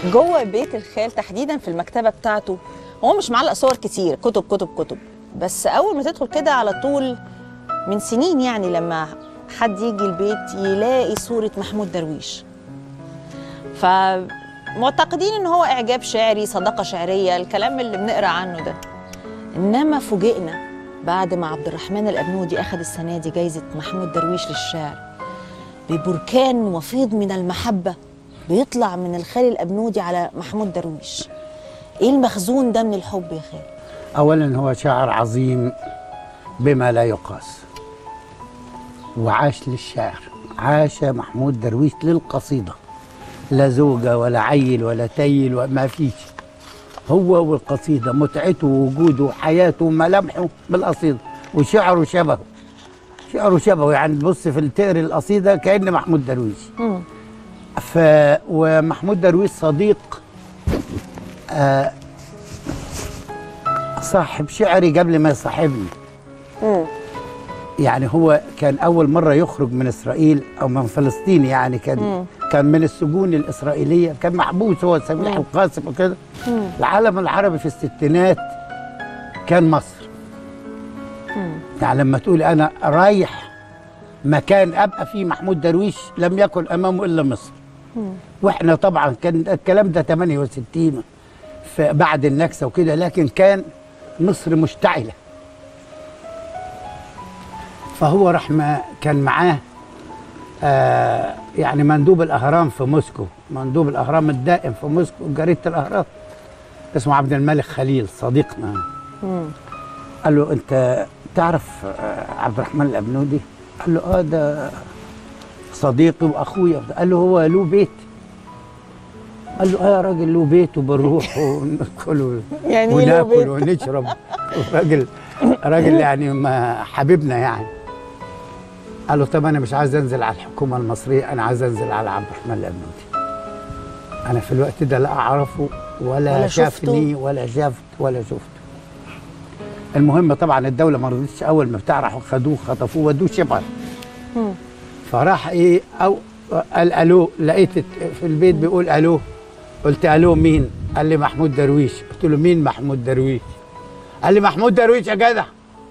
جوه بيت الخال تحديدا في المكتبه بتاعته هو مش معلق صور كتير كتب كتب كتب بس اول ما تدخل كده على طول من سنين يعني لما حد يجي البيت يلاقي صوره محمود درويش فمعتقدين ان هو اعجاب شعري صداقه شعريه الكلام اللي بنقرا عنه ده انما فوجئنا بعد ما عبد الرحمن الابنودي اخذ السنه دي جايزه محمود درويش للشعر ببركان وفيض من المحبه بيطلع من الخال الابنودي على محمود درويش ايه المخزون ده من الحب يا خال اولا هو شاعر عظيم بما لا يقاس وعاش للشعر عاش محمود درويش للقصيده لا زوجه ولا عيل ولا تيل وما فيش هو والقصيده متعته ووجوده وحياته وملامحه بالقصيده وشعره شبهه شعره شبهه يعني تبص في تقري القصيده كان محمود درويش ف ومحمود درويش صديق آه صاحب شعري قبل ما يصاحبني يعني هو كان اول مره يخرج من اسرائيل او من فلسطين يعني كان كان من السجون الاسرائيليه كان محبوس هو سميح القاسم وكده العالم العربي في الستينات كان مصر يعني لما تقول انا رايح مكان ابقى فيه محمود درويش لم يكن امامه الا مصر واحنا طبعا كان الكلام ده 68 بعد النكسه وكده لكن كان مصر مشتعله فهو راح ما كان معاه آه يعني مندوب الاهرام في موسكو مندوب الاهرام الدائم في موسكو جريده الاهرام اسمه عبد الملك خليل صديقنا قال له انت تعرف آه عبد الرحمن الابنودي قال له اه ده صديقي واخويا قال له هو له بيت قال له اه يا راجل له بيت وبنروح وناكل يعني إيه له بيت؟ وناكل ونشرب راجل راجل يعني ما حبيبنا يعني قال له طب انا مش عايز انزل على الحكومه المصريه انا عايز انزل على عبد الرحمن الابنودي انا في الوقت ده لا اعرفه ولا, ولا شافني شفته. ولا شافت ولا شفته المهم طبعا الدوله ما رضتش اول ما بتاع راحوا خدوه خطفوه ودوه شبر فراح ايه او قال الو لقيت في البيت بيقول الو قلت الو مين قال لي محمود درويش قلت له مين محمود درويش قال لي محمود درويش يا جدع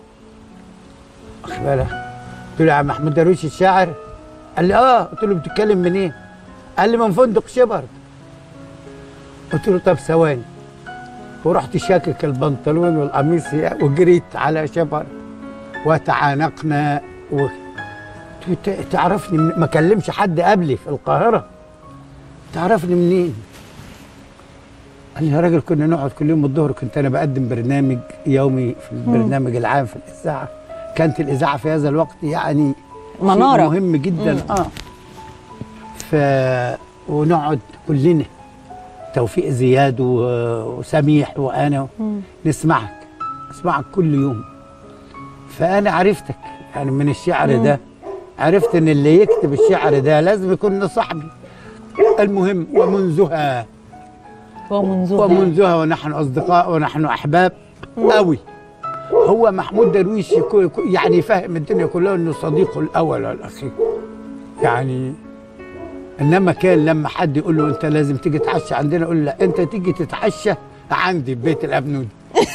واخد بالك قلت له يا عم محمود درويش الشاعر قال لي اه قلت له بتتكلم منين إيه؟ قال لي من فندق شبر قلت له طب ثواني ورحت شاكك البنطلون والقميص وجريت على شبر وتعانقنا و... ت- تعرفني من... ما كلمش حد قبلي في القاهره تعرفني منين قال لي يا راجل كنا نقعد كل يوم الظهر كنت انا بقدم برنامج يومي في البرنامج العام في الاذاعه كانت الاذاعه في هذا الوقت يعني شيء منارة. مهم جدا اه ف ونقعد كلنا توفيق زياد و- وسميح وانا نسمعك نسمعك كل يوم فانا عرفتك يعني من الشعر ده عرفت ان اللي يكتب الشعر ده لازم يكون صاحبي المهم ومنذها ومنذ ومنذها ونحن اصدقاء ونحن احباب قوي هو محمود درويش يكو- يكو- يعني فاهم الدنيا كلها انه صديقه الاول والاخير يعني انما كان لما حد يقول له انت لازم تيجي تتعشى عندنا يقول له لا انت تيجي تتعشى عندي في بيت الابنود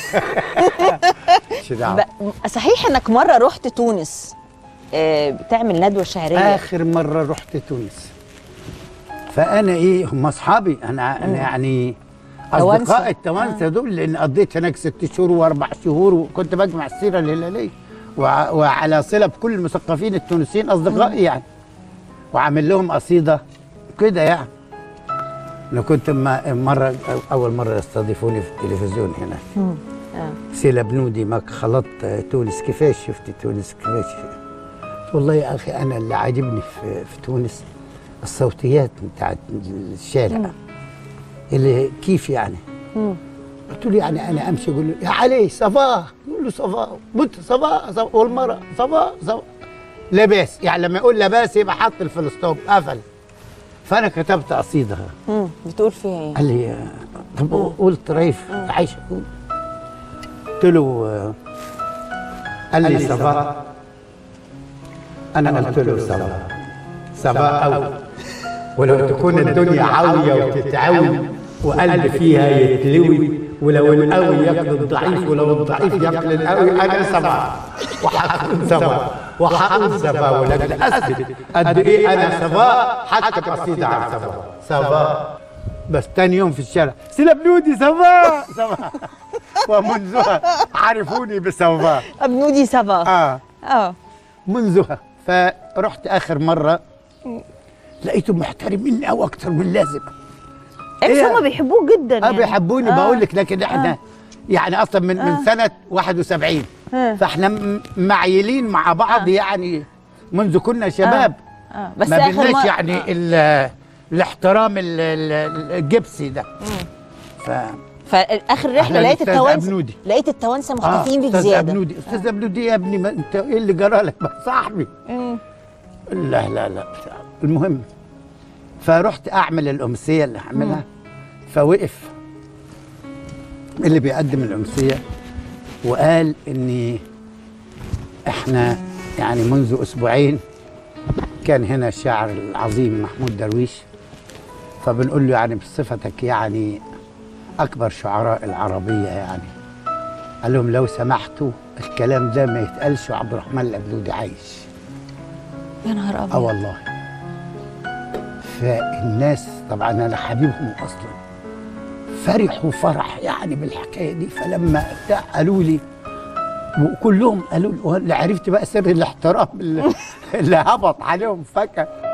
مش دعوة. ب- صحيح انك مره رحت تونس آه، بتعمل ندوه شعريه اخر مره رحت تونس فانا ايه هم اصحابي انا انا يعني توانسة. اصدقاء التوانسه دول لان قضيت هناك ست شهور واربع شهور وكنت بجمع السيره الهلاليه وع- وعلى صله بكل المثقفين التونسيين اصدقائي يعني وعامل لهم قصيده كده يعني انا كنت ما- مره اول مره يستضيفوني في التلفزيون هنا آه. سيلا بنودي ما خلطت تونس كيفاش شفت تونس كيفاش والله يا اخي انا اللي عاجبني في, في تونس الصوتيات بتاعت الشارع اللي كيف يعني قلت له يعني انا امشي اقول له يا علي صفا يقول له صفا بنت صفا صفا والمراه صفا صفا لباس يعني لما يقول لباس يبقى حط الفلسطوب قفل فانا كتبت قصيده مم. بتقول فيها ايه قال لي آه، طب قلت ريف عايشه قول قلت له آه، قال لي صفاء انا قلت له صفاء صفاء أو ولو تكون الدنيا عاويه وتتعاوي وقلب فيها يتلوي ولو القوي ياكل الضعيف ولو الضعيف ياكل القوي انا سبعه وحكون سبعه وحقول سبعه ولكن اثبت قد ايه انا سبعه حتى قصيده عن سبعه سبعه بس تاني يوم في الشارع سيلا بنودي سبعه سبعه ومنذها عرفوني بسبعه ابنودي سبا اه اه منذها فرحت اخر مره لقيتهم محترميني او اكتر من اللازم اكس إيه؟ هم بيحبوك جدا اه يعني. بيحبوني آه. بقول لك لكن احنا يعني اصلا من من سنه 71 آه. فاحنا م- معيلين مع بعض يعني منذ كنا شباب اه بس ما اخر بيناش مرة- يعني آه. ال- الاحترام ال- ال- الجبسي ده ف فاخر رحله أهلاً لقيت أستاذ التوانسه أبنودي. لقيت التوانسه مختفين بيك استاذ زياده ابنودي استاذ ابنودي يا ابني ما انت ايه اللي جرى لك ما صاحبي مم. لا لا لا المهم فرحت اعمل الامسيه اللي هعملها فوقف اللي بيقدم الامسيه وقال اني احنا يعني منذ اسبوعين كان هنا الشاعر العظيم محمود درويش فبنقول له يعني بصفتك يعني اكبر شعراء العربيه يعني قال لهم لو سمحتوا الكلام ده ما يتقالش وعبد الرحمن الابنودي عايش يا نهار اه ابيض والله فالناس طبعا انا حبيبهم اصلا فرحوا فرح يعني بالحكايه دي فلما بتاع قالوا لي وكلهم قالوا لي وأنا عرفت بقى سر الاحترام اللي, اللي هبط عليهم فجاه